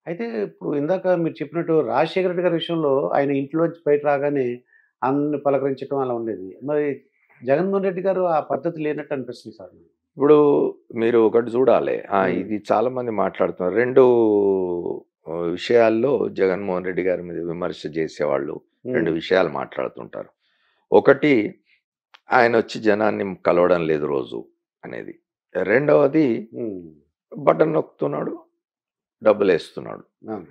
అయితే ఇప్పుడు ఇందాక మీరు చెప్పినట్టు రాజశేఖర రెడ్డి గారి విషయంలో ఆయన ఇంట్లోంచి బయట రాగానే అందరిని పలకరించడం అలా ఉండేది మరి జగన్మోహన్ రెడ్డి గారు ఆ పద్ధతి లేనట్టు అనిపిస్తుంది సార్ ఇప్పుడు మీరు ఒకటి చూడాలి ఆ, ఉమ్. ఇది చాలా మంది మాట్లాడుతున్నారు రెండు ఆ, విషయాల్లో జగన్మోహన్ రెడ్డి గారి మీద విమర్శ చేసేవాళ్ళు రెండు విషయాలు మాట్లాడుతుంటారు ఒకటి ఆయన వచ్చి జనాన్ని కలవడం లేదు రోజు అనేది రెండవది ఉమ్. బటన్ నొక్కుతున్నాడు డబ్బులు వేస్తున్నాడు అవును.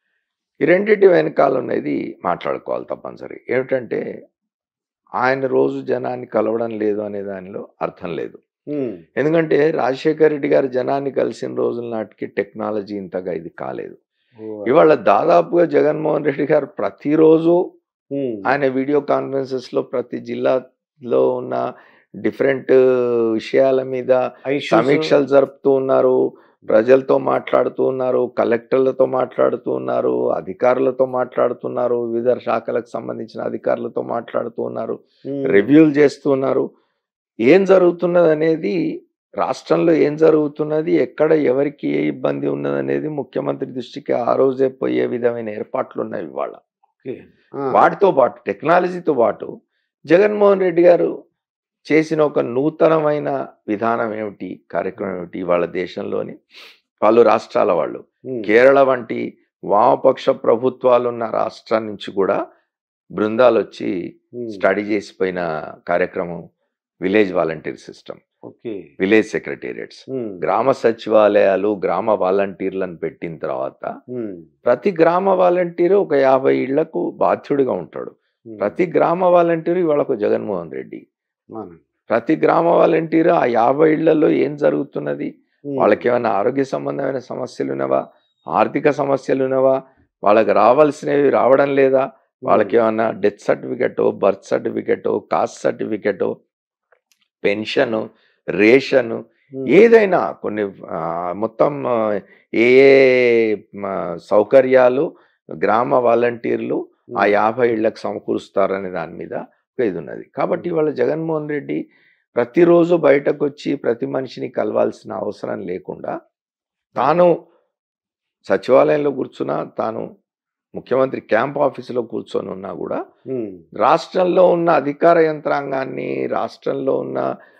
ఈ రెండింటి వెనకాల ఉన్నది మాట్లాడుకోవాలి తప్పనిసరి ఏమిటంటే ఆయన రోజు జనాన్ని కలవడం లేదు అనే దానిలో అర్థం లేదు ఉమ్. ఎందుకంటే రాజశేఖర రెడ్డి గారు జనాన్ని కలిసిన రోజుల నాటికి టెక్నాలజీ ఇంతగా ఇది కాలేదు ఓ, ఇవాళ దాదాపుగా జగన్మోహన్ రెడ్డి గారు ప్రతిరోజు ఉమ్. ఆయన వీడియో కాన్ఫరెన్సెస్ లో ప్రతి జిల్లాలో ఉన్న డిఫరెంట్ విషయాల మీద Issues- సమీక్షలు జరుపుతూ ఉన్నారు ప్రజలతో మాట్లాడుతూ ఉన్నారు కలెక్టర్లతో మాట్లాడుతూ ఉన్నారు అధికారులతో మాట్లాడుతున్నారు వివిధ శాఖలకు సంబంధించిన అధికారులతో మాట్లాడుతూ ఉన్నారు ఉమ్. రివ్యూలు చేస్తూ ఉన్నారు ఏం జరుగుతున్నది అనేది రాష్ట్రంలో ఏం జరుగుతున్నది ఎక్కడ ఎవరికి ఏ ఇబ్బంది ఉన్నది అనేది ముఖ్యమంత్రి దృష్టికి ఆ రోజే పోయే విధమైన ఏర్పాట్లు ఉన్నాయి ఇవాళ ఓకే. ఆ. వాటితో పాటు టెక్నాలజీతో పాటు జగన్మోహన్ రెడ్డి గారు చేసిన ఒక నూతనమైన విధానం ఏమిటి కార్యక్రమం ఏమిటి వాళ్ళ దేశంలోని పలు రాష్ట్రాల వాళ్ళు ఉమ్. కేరళ వంటి వామపక్ష ప్రభుత్వాలు ఉన్న రాష్ట్రం నుంచి కూడా బృందాలు వచ్చి ఉమ్. స్టడీ చేసిపోయిన కార్యక్రమం village volunteer system okay village secretariats um. గ్రామ సచివాలయాలు గ్రామ వాలంటీర్లను పెట్టిన తర్వాత ఉమ్. ప్రతి గ్రామ వాలంటీరు ఒక యాభై ఇళ్లకు బాధ్యుడిగా ఉంటాడు ఉమ్. ప్రతి గ్రామ వాలంటీరు ఇవాళ ఒక జగన్మోహన్ రెడ్డి అవును. ప్రతి గ్రామ వాలంటీరు ఆ యాభై ఇళ్లలో ఏం జరుగుతున్నది ఉమ్. వాళ్ళకి ఏమైనా ఆరోగ్య సంబంధమైన సమస్యలు ఉన్నవా ఆర్థిక సమస్యలు ఉన్నవా వాళ్ళకి రావాల్సినవి రావడం లేదా వాళ్ళకి ఏమన్నా death certificate birth certificate caste certificate pension ration um. ఏదైనా కొన్ని ఆ, మొత్తం ఆ, ఏ ఏ మ, సౌకర్యాలు గ్రామ వాలంటీర్లు ఆ యాభై ఇళ్లకు సమకూరుస్తారనే దాని మీద ఒక ఇది ఉన్నది కాబట్టి ఇవాళ జగన్మోహన్ రెడ్డి ప్రతిరోజు బయటకు వచ్చి ప్రతి మనిషిని కలవాల్సిన అవసరం లేకుండా తాను సచివాలయంలో కూర్చున్నా తాను ముఖ్యమంత్రి క్యాంప్ ఆఫీసులో కూర్చొని ఉన్నా కూడా ఉమ్. రాష్ట్రంలో ఉన్న అధికార యంత్రాంగాన్ని రాష్ట్రంలో ఉన్న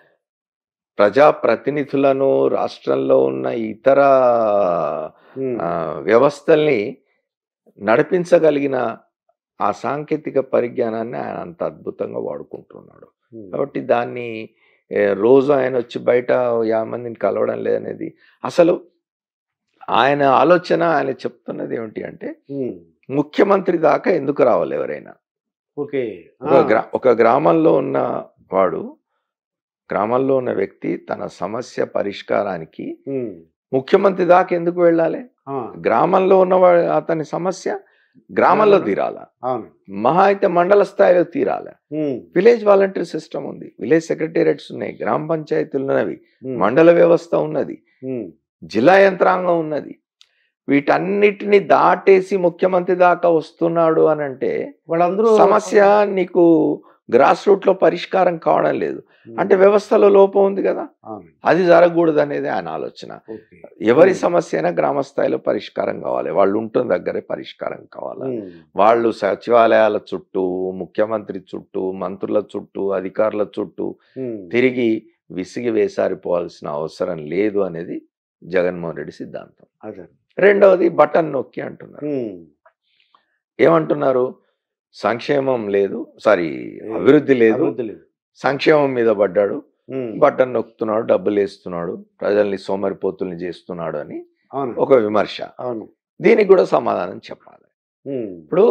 ప్రజాప్రతినిధులను రాష్ట్రంలో ఉన్న ఇతర ఉమ్. ఆ, వ్యవస్థల్ని నడిపించగలిగిన ఆ సాంకేతిక పరిజ్ఞానాన్ని ఆయన అంత అద్భుతంగా వాడుకుంటున్నాడు ఉమ్. కాబట్టి దాన్ని ఏ, రోజు ఆయన వచ్చి బయట యాభై మందిని కలవడం లేదనేది అసలు ఆయన ఆలోచన ఆయన చెప్తున్నది ఏమిటి అంటే ఉమ్. ముఖ్యమంత్రి దాకా ఎందుకు రావాలి ఎవరైనా ఓకే ఒక గ్రా ఒక గ్రామంలో ఉన్న వాడు గ్రామంలో ఉన్న వ్యక్తి తన సమస్య పరిష్కారానికి ఉమ్. ముఖ్యమంత్రి దాకా ఎందుకు వెళ్ళాలి ఆ, గ్రామంలో ఉన్న వా- అతని సమస్య గ్రామంలో తీరాల అవును మహా అయితే మండల స్థాయిలో తీరాల ఉమ్. విలేజ్ వాలంటీర్ సిస్టమ్ ఉంది విలేజ్ సెక్రటేరియట్స్ ఉన్నాయి గ్రామ పంచాయతీలు ఉన్నవి ఉమ్. మండల వ్యవస్థ ఉన్నది ఉమ్. జిల్లా యంత్రాంగం ఉన్నది వీటన్నిటిని దాటేసి ముఖ్యమంత్రి దాకా వస్తున్నాడు అని అంటే వాళ్ళందరూ సమస్య నీకు గ్రాస్ రూట్ లో పరిష్కారం కావడం లేదు ఉమ్. అంటే వ్యవస్థలో లోపం ఉంది కదా అవును అది జరగకూడదు అనేది ఆయన ఆలోచన ఓకే ఎవరి ఉమ్. సమస్య అయినా గ్రామ స్థాయిలో పరిష్కారం కావాలి వాళ్ళు ఉంటున్న దగ్గరే పరిష్కారం కావాలి ఉమ్. వాళ్ళు సచివాలయాల చుట్టూ ముఖ్యమంత్రి చుట్టూ మంత్రుల చుట్టూ అధికారుల చుట్టూ ఉమ్. తిరిగి విసిగి వేసారిపోవాల్సిన అవసరం లేదు అనేది జగన్మోహన్ రెడ్డి సిద్ధాంతం అదే రెండవది బటన్ నొక్కి అంటున్నారు ఉమ్. ఏమంటున్నారు సంక్షేమం లేదు సారీ అభివృద్ధి లేదు అభివృద్ధి లేదు సంక్షేమం మీద పడ్డాడు ఉమ్. బటన్ నొక్కుతున్నాడు డబ్బులు వేస్తున్నాడు ప్రజల్ని సోమరిపోతుల్ని చేస్తున్నాడు అని అవును ఒక విమర్శ అవును దీనికి కూడా సమాధానం చెప్పాలి ఉమ్. ఇప్పుడు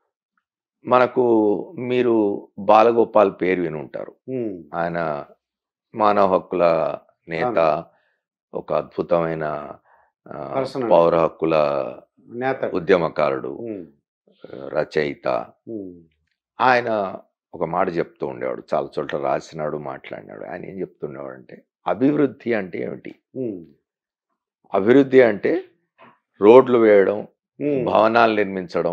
మనకు మీరు బాలగోపాల్ పేరు విని ఉంటారు ఉమ్. ఆయన మానవ హక్కుల నేత ఒక అద్భుతమైన ఆ, Personality. పౌర హక్కుల నేత ఉద్యమకారుడు ఉమ్. రచయిత ఉమ్. ఆయన ఒక మాట చెప్తూ ఉండేవాడు చాలా చోట్ల రాసినాడు మాట్లాడినాడు ఆయన ఏం చెప్తుండేవాడు అంటే అభివృద్ధి అంటే ఏమిటి ఉమ్. అభివృద్ధి అంటే రోడ్లు వేయడం ఉమ్. భవనాలు నిర్మించడం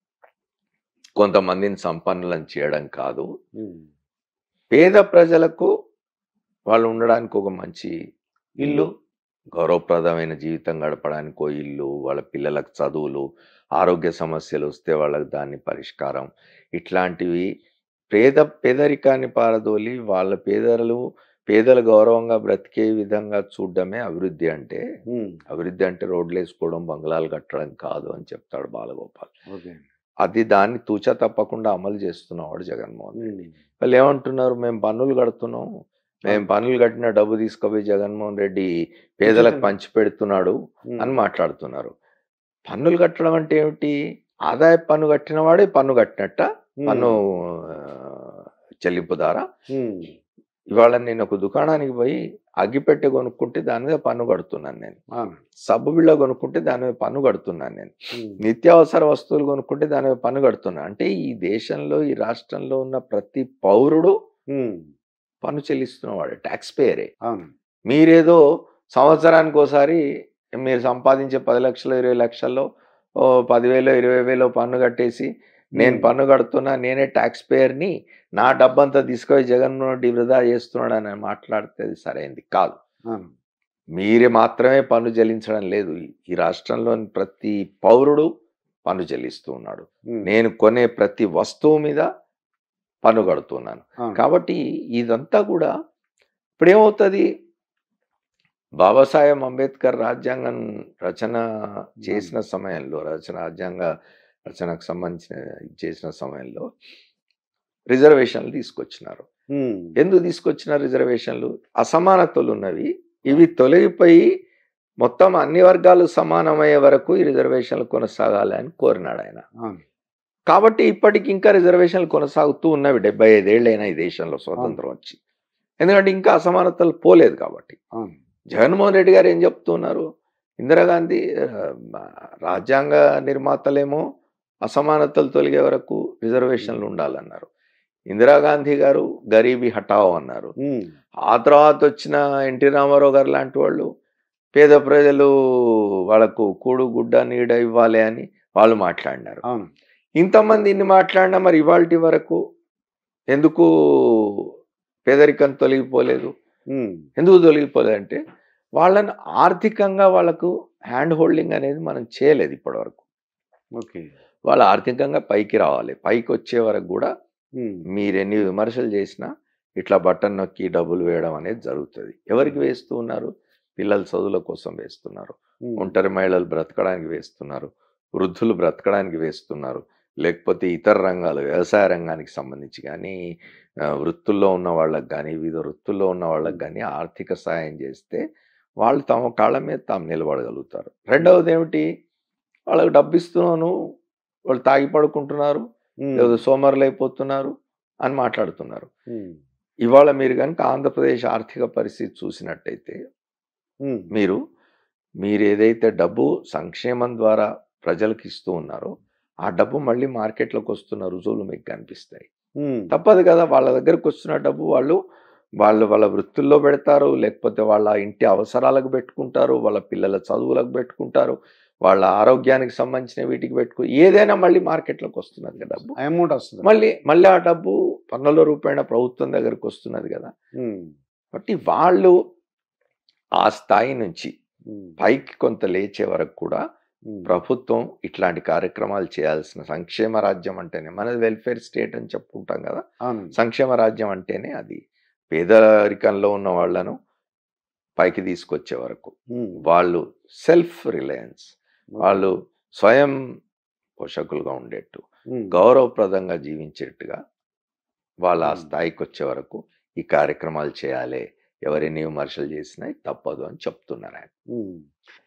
కొంతమందిని సంపన్నులను చేయడం కాదు ఉమ్. పేద ప్రజలకు వాళ్ళు ఉండడానికి ఒక మంచి ఇల్లు గౌరవప్రదమైన జీవితం గడపడానికి ఓ ఇల్లు వాళ్ళ పిల్లలకు చదువులు ఆరోగ్య సమస్యలు వస్తే వాళ్ళకి దాన్ని పరిష్కారం ఇట్లాంటివి పేద పేదరికాన్ని పారదోలి వాళ్ళ పేదలు పేదలు గౌరవంగా బ్రతికే విధంగా చూడడమే అభివృద్ధి అంటే ఉమ్, అభివృద్ధి అంటే రోడ్లు వేసుకోవడం బంగ్లాలు కట్టడం కాదు అని చెప్తాడు బాలగోపాల్ ఓకే అది దాన్ని తూచా తప్పకుండా అమలు చేస్తున్నవాడు జగన్మోహన్ రెడ్డి ఉమ్, వాళ్ళు ఏమంటున్నారు మేము పన్నులు కడుతున్నాం మేము పన్నులు కట్టిన డబ్బు తీసుకుపోయి జగన్మోహన్ రెడ్డి పేదలకు ఉచితంగా. పంచి పెడుతున్నాడు ఉమ్, అని మాట్లాడుతున్నారు పన్నులు కట్టడం అంటే ఏమిటి ఆదాయ పన్ను కట్టిన వాడే పన్ను కట్టినట్ట ఉమ్, పన్ను ఆ, చెల్లింపు ద్వారా ఉమ్, ఇవాళ నేను ఒక దుకాణానికి పోయి అగ్గిపెట్టె కొనుక్కుంటే దాని మీద పన్ను కడుతున్నాను నేను అవును, సబ్బు బిళ్ళ కొనుక్కుంటే దాని మీద పన్ను కడుతున్నాను నేను ఉమ్, నిత్యావసర వస్తువులు కొనుక్కుంటే దాని మీద పన్ను కడుతున్నా అంటే ఈ దేశంలో ఈ రాష్ట్రంలో ఉన్న ప్రతి పౌరుడు ఉమ్, పన్ను చెల్లిస్తున్నవాడు ట్యాక్స్ పేయరే అవును మీరేదో సంవత్సరానికి ఒకసారి మీరు సంపాదించే పది లక్షలు ఇరవై లక్షల్లో ఓ పదివేలు ఇరవై వేలు పన్ను కట్టేసి నేను ఉమ్, పన్ను కడుతున్నా నేనే ట్యాక్స్ పేయర్ని నా డబ్బంతా తీసుకొని జగన్మోహన్ రెడ్డి వృధా చేస్తున్నాడు అని మాట్లాడితే అది సరైనది కాదు అవును మీరే మాత్రమే పన్ను చెల్లించడం లేదు ఈ- ఈ రాష్ట్రంలోని ప్రతి పౌరుడు పన్ను చెల్లిస్తూ ఉన్నాడు ఉమ్, నేను కొనే ప్రతి వస్తువు మీద పన్ను కడుతున్నాను అవును, కాబట్టి ఇదంతా కూడా ఇప్పుడేమవుతుంది బాబాసాహెబ్ అంబేద్కర్ రాజ్యాంగం రచన చేసిన సమయంలో రచన రాజ్యాంగ రచనకు సంబంధించిన ఇది చేసిన సమయంలో రిజర్వేషన్లు తీసుకొచ్చినారు ఉమ్, ఎందుకు తీసుకొచ్చిన రిజర్వేషన్లు అసమానతలు ఉన్నవి ఇవి తొలగిపోయి మొత్తం అన్ని వర్గాలు సమానమయ్యే వరకు ఈ రిజర్వేషన్లు కొనసాగాలి అని కోరినాడు ఆయన అవును కాబట్టి ఇప్పటికి ఇంకా రిజర్వేషన్లు కొనసాగుతూ ఉన్నవి డెబ్బై ఐదేళ్ళైనా ఈ దేశంలో స్వతంత్రం వచ్చి ఎందుకంటే ఇంకా అసమానతలు పోలేదు కాబట్టి అవును జగన్మోహన్ రెడ్డి గారు ఏం చెప్తున్నారు ఇందిరాగాంధీ ఆ, రాజ్యాంగ నిర్మాతలేమో అసమానతలు తొలగే వరకు రిజర్వేషన్లు ఉండాలన్నారు ఇందిరాగాంధీ గారు గరీబీ హటావో అన్నారు ఉమ్, ఆ తర్వాత వచ్చిన ఎన్టీ రామారావు గారు లాంటి వాళ్ళు పేద ప్రజలు వాళ్ళకు కూడు గుడ్డ నీడ ఇవ్వాలి అని వాళ్ళు మాట్లాడినారు అవును ఇంతమంది ఇన్ని మాట్లాడినా మరి ఇవాళ వరకు ఎందుకు పేదరికం తొలగిపోలేదు ఉమ్, ఎందుకు తొలగిపోలేదంటే వాళ్ళని ఆర్థికంగా వాళ్ళకు హ్యాండ్ హోల్డింగ్ అనేది మనం చేయలేదు ఇప్పటివరకు ఓకే వాళ్ళు ఆర్థికంగా పైకి రావాలి పైకి వచ్చే వరకు కూడా ఉమ్, మీరు ఎన్ని విమర్శలు చేసినా ఇట్లా బటన్ నొక్కి డబ్బులు వేయడం అనేది జరుగుతుంది ఎవరికి వేస్తూ ఉన్నారు పిల్లల చదువుల కోసం వేస్తున్నారు ఉమ్, ఒంటరి మహిళలు బ్రతకడానికి వేస్తున్నారు వృద్ధులు బ్రతకడానికి వేస్తున్నారు లేకపోతే ఇతర రంగాలు వ్యవసాయ రంగానికి సంబంధించి కానీ ఆ, వృత్తుల్లో ఉన్న వాళ్ళకి కానీ వివిధ వృత్తుల్లో ఉన్న వాళ్ళకి కానీ ఆర్థిక సాయం చేస్తే వాళ్ళు తమ కాళ్ళ మీద తాము నిలబడగలుగుతారు రెండవది ఏమిటి వాళ్ళకి డబ్బు ఇస్తున్నాను వాళ్ళు తాగి పడుకుంటున్నారు ఉమ్, లేదా సోమరులు అయిపోతున్నారు అని మాట్లాడుతున్నారు ఉమ్, ఇవాళ మీరు కనుక ఆంధ్రప్రదేశ్ ఆర్థిక పరిస్థితి చూసినట్టయితే ఉమ్, మీరు మీరు ఏదైతే డబ్బు సంక్షేమం ద్వారా ప్రజలకు ఇస్తూ ఉన్నారో ఆ డబ్బు మళ్ళీ మార్కెట్లోకి వస్తున్న రుజువులు మీకు కనిపిస్తాయి ఉమ్, తప్పదు కదా వాళ్ళ దగ్గరకు వస్తున్న డబ్బు వాళ్ళు వాళ్ళు వాళ్ళ వృత్తుల్లో పెడతారు లేకపోతే వాళ్ళ ఇంటి అవసరాలకు పెట్టుకుంటారు వాళ్ళ పిల్లల చదువులకు పెట్టుకుంటారు వాళ్ళ ఆరోగ్యానికి సంబంధించిన వీటికి పెట్టుకు ఏదైనా మళ్ళీ మార్కెట్లోకి వస్తున్నది కదా డబ్బు ఆ అమౌంట్ వస్తుంది మళ్ళీ మళ్ళీ ఆ డబ్బు పన్నుల రూపేణ ప్రభుత్వం దగ్గరకు వస్తున్నది కదా ఉమ్, కాబట్టి వాళ్ళు ఆ స్థాయి నుంచి ఉమ్, పైకి కొంత లేచే వరకు కూడా ఉమ్, ప్రభుత్వం ఇట్లాంటి కార్యక్రమాలు చేయాల్సిన సంక్షేమ రాజ్యం అంటేనే మనది వెల్ఫేర్ స్టేట్ అని చెప్పుకుంటాం కదా అవును సంక్షేమ రాజ్యం అంటేనే అది పేదరికంలో ఉన్న వాళ్ళను పైకి తీసుకొచ్చే వరకు ఉమ్, వాళ్ళు సెల్ఫ్ రిలయన్స్ వాళ్ళు స్వయం పోషకులుగా ఉండేట్టు ఉమ్, గౌరవప్రదంగా జీవించేట్టుగా వాళ్ళ ఆ Hmm. స్థాయికి వచ్చే వరకు ఈ కార్యక్రమాలు చేయాలి ఎవరెన్ని విమర్శలు చేసినా ఇది తప్పదు అని చెప్తున్నారు ఆయన ఉమ్.